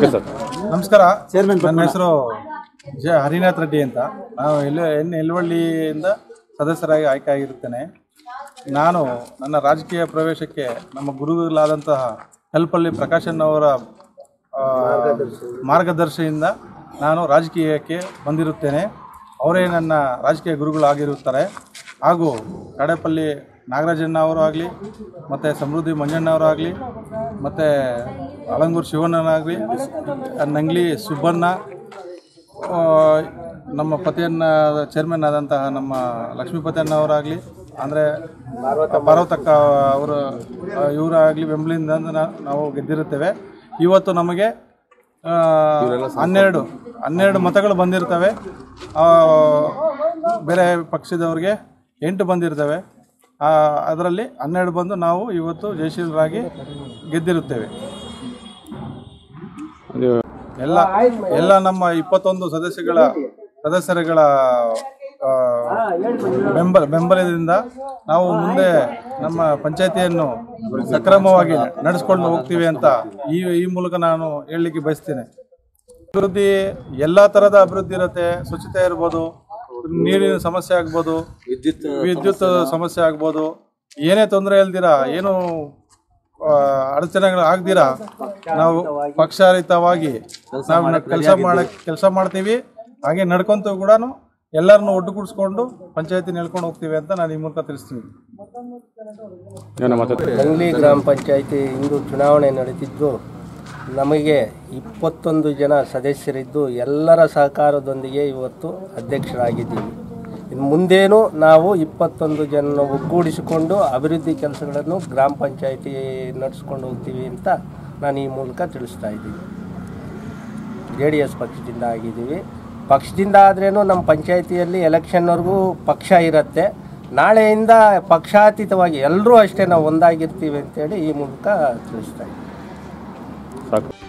okay sir ನಮಸ್ಕಾರ ನನ್ನ ಹೆಸರು ಜೆ ಹರಿನಾಥ್ ರೆಡ್ಡಿ ಅಂತ ನಾನು ಎಲ್ ಎನ್ ಎಲ್ವಳ್ಳಿಯಿಂದ ಸದಸ್ಯರಾಗಿ ಆಯ್ಕೆ ಆಗಿರುತ್ತೇನೆ ನಾನು ನನ್ನ ರಾಜಕೀಯ ಪ್ರವೇಶಕ್ಕೆ ನಮ್ಮ ಗುರುಗಳಾದಂತಹ ಹೆಲ್ಪಲ್ಲಿ ಪ್ರಕಾಶನ್ ಅವರ ಆ, ಮಾರ್ಗದರ್ಶಿಯಿಂದ ನಾನು ರಾಜಕೀಯಕ್ಕೆ ಬಂದಿರುತ್ತೇನೆ ಅವರೇ ನನ್ನ ರಾಜಕೀಯ ಗುರುಗಳಾಗಿರುತ್ತಾರೆ ಹಾಗೂ ಕಡೆಪಲ್ಲಿ ನಾಗರಾಜಣ್ಣ ಅವರು ಆಗಲಿ ಮತ್ತು ಸಮೃದ್ಧಿ ಮಂಜಣ್ಣ ಅವರು ಆಗಲಿ ಮತ್ತು ಅಳಂಗೂರು ಶಿವಣ್ಣನಾಗಲಿ ನಂಗ್ಲಿ ಸುಬ್ಬಣ್ಣ ಆ, ನಮ್ಮ ಪತಿಯನ್ನ ಚೇರ್ಮನ್ ಆದಂತಹ ನಮ್ಮ ಲಕ್ಷ್ಮೀಪತಿಯನ್ನ ಅವರಾಗಲಿ ಅಂದರೆ ಪಾರ್ವತಕ್ಕ ಅವರು ಇವರಾಗಲಿ ಬೆಂಬಲಿಂದ ನಾ- ನಾವು ಗೆದ್ದಿರುತ್ತೇವೆ ಇವತ್ತು ನಮಗೆ ಆ, ಹನ್ನೆರಡು ಹನ್ನೆರಡು ಮತಗಳು ಬಂದಿರ್ತವೆ ಆ, ಬೇರೆ ಪಕ್ಷದವ್ರಿಗೆ ಎಂಟು ಬಂದಿರ್ತವೆ ಅದರಲ್ಲಿ ಹನ್ನೆರಡು ಬಂದು ನಾವು ಇವತ್ತು ಜಯಶೀಲರಾಗಿ ಗೆದ್ದಿರುತ್ತೇವೆ ಅದು ಎಲ್ಲ ಎಲ್ಲ ನಮ್ಮ ಇಪ್ಪತ್ತೊಂದು ಸದಸ್ಯಗಳ ಸದಸ್ಯರುಗಳ ಆ, ಬೆಂಬಲ ಬೆಂಬಲದಿಂದ ನಾವು ಮುಂದೆ ನಮ್ಮ ಪಂಚಾಯತಿಯನ್ನು ಸಕ್ರಮವಾಗಿ ನಡೆಸ್ಕೊಂಡು ಹೋಗ್ತೀವಿ ಅಂತ ಈ ಈ ಮೂಲಕ ನಾನು ಹೇಳಲಿಕ್ಕೆ ಬಯಸ್ತೇನೆ ಅಭಿವೃದ್ಧಿ ಎಲ್ಲ ಥರದ ಅಭಿವೃದ್ಧಿ ಇರುತ್ತೆ ಸ್ವಚ್ಛತೆ ಇರ್ಬೋದು ನೀರಿನ ಸಮಸ್ಯೆ ಆಗ್ಬೋದು ವಿದ್ಯುತ್ ವಿದ್ಯುತ್ ಸಮಸ್ಯೆ ಆಗ್ಬೋದು ಏನೇ ತೊಂದರೆ ಇಲ್ದಿರಾ ಏನು ಆ, ಅಡಚಣೆಗಳು ಆಗ್ದಿರಾ ನಾವು ಪಕ್ಷಾರಿತವಾಗಿ ನಾವು ಕೆಲಸ ಮಾಡ ಕೆಲಸ ಮಾಡ್ತೀವಿ ಹಾಗೆ ನಡ್ಕೊಂತ ಕೂಡ ಎಲ್ಲರನ್ನು ಒಟ್ಟುಗೂಡಿಸ್ಕೊಂಡು ಪಂಚಾಯತಿ ನೆಳ್ಕೊಂಡು ಹೋಗ್ತೀವಿ ಅಂತ ನಾನು ಈ ಮೂಲಕ ತಿಳಿಸ್ತೀನಿ ಏನೋ ಮತ್ತೆ ನಂಗ್ಲಿ ಗ್ರಾಮ ಪಂಚಾಯಿತಿ ಇಂದು ಚುನಾವಣೆ ನಡೆದಿದ್ದು ನಮಗೆ ಇಪ್ಪತ್ತೊಂದು ಜನ ಸದಸ್ಯರಿದ್ದು ಎಲ್ಲರ ಸಹಕಾರದೊಂದಿಗೆ ಇವತ್ತು ಅಧ್ಯಕ್ಷರಾಗಿದ್ದೀವಿ ಇನ್ನು ಮುಂದೇನು ನಾವು ಇಪ್ಪತ್ತೊಂದು ಜನ ಒಗ್ಗೂಡಿಸಿಕೊಂಡು ಅಭಿವೃದ್ಧಿ ಕೆಲಸಗಳನ್ನು ಗ್ರಾಮ ಪಂಚಾಯಿತಿ ನಡೆಸ್ಕೊಂಡು ಹೋಗ್ತೀವಿ ಅಂತ ನಾನು ಈ ಮೂಲಕ ತಿಳಿಸ್ತಾ ಇದ್ದೀನಿ ಜೆ ಡಿ ಎಸ್ ಪಕ್ಷದಿಂದ ಆಗಿದ್ದೀವಿ ಪಕ್ಷದಿಂದ ಆದ್ರೇನು ನಮ್ಮ ಪಂಚಾಯಿತಿಯಲ್ಲಿ ಎಲೆಕ್ಷನ್ವರೆಗೂ ಪಕ್ಷ ಇರುತ್ತೆ ನಾಳೆಯಿಂದ ಪಕ್ಷಾತೀತವಾಗಿ ಎಲ್ಲರೂ ಅಷ್ಟೇ ನಾವು ಒಂದಾಗಿರ್ತೀವಿ ಅಂತೇಳಿ ಈ ಮೂಲಕ ತಿಳಿಸ್ತಾ ಇದ್ದೀನಿ ಸಾಕು